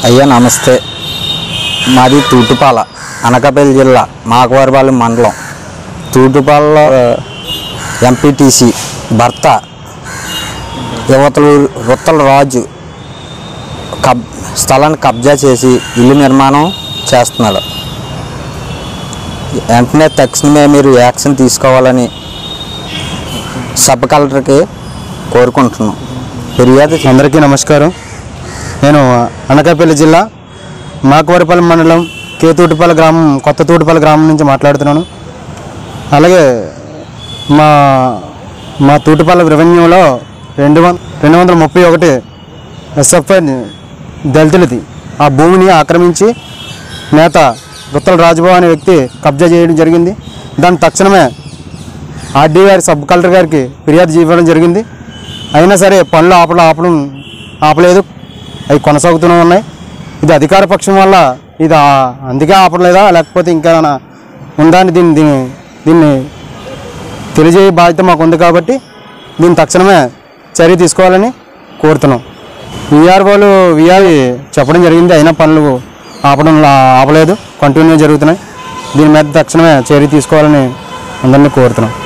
అయ్యా నమస్తే మాది తూటుపాల అనకాపల్లి జిల్లా మాకవారిపాలెం మండలం తూటుపాలలో ఎంపీటీసీ భర్త యువతలు రుత్తల రాజు కబ్ స్థలాన్ని కబ్జా చేసి ఇల్లు నిర్మాణం చేస్తున్నాడు వెంటనే తక్షణమే మీరు యాక్షన్ తీసుకోవాలని సబ్ కలెక్టర్కి కోరుకుంటున్నాం ఫిర్యాదు చే- అందరికీ నమస్కారం నేను అనకాపల్లి జిల్లా మాకవరపల్లి మండలం కేతూటిపల్లి గ్రామం కొత్త తూటిపల్లి గ్రామం నుంచి మాట్లాడుతున్నాను అలాగే మా మా తూటిపల్లి రెవెన్యూలో రెండు వం రెండు వందల ముప్పై ఒకటి ఎస్ఎఫ్ఐ దళితులది ఆ భూమిని ఆక్రమించి నేత రుత్తల రాజబాబు అనే వ్యక్తి కబ్జా చేయడం జరిగింది దాని తక్షణమే ఆర్డీ గారి సబ్ కలెక్టర్ గారికి ఫిర్యాదు చేయడం జరిగింది అయినా సరే పనులు ఆపడం ఆపడం ఆపలేదు అవి కొనసాగుతూనే ఉన్నాయి ఇది అధికార పక్షం వల్ల ఇది ఆ- అందుకే ఆపలేదా లేకపోతే ఇంకా ఏమైనా ఉందా అని దీన్ని దీన్ని దీన్ని తెలియజేయ బాధ్యత మాకు ఉంది కాబట్టి దీన్ని తక్షణమే చర్య తీసుకోవాలని కోరుతున్నాం విఆర్ఓలు విఆర్ చెప్పడం జరిగింది అయినా పనులు ఆపడం ఆపలేదు కంటిన్యూ జరుగుతున్నాయి దీని మీద తక్షణమే చర్య తీసుకోవాలని అందరినీ కోరుతున్నాం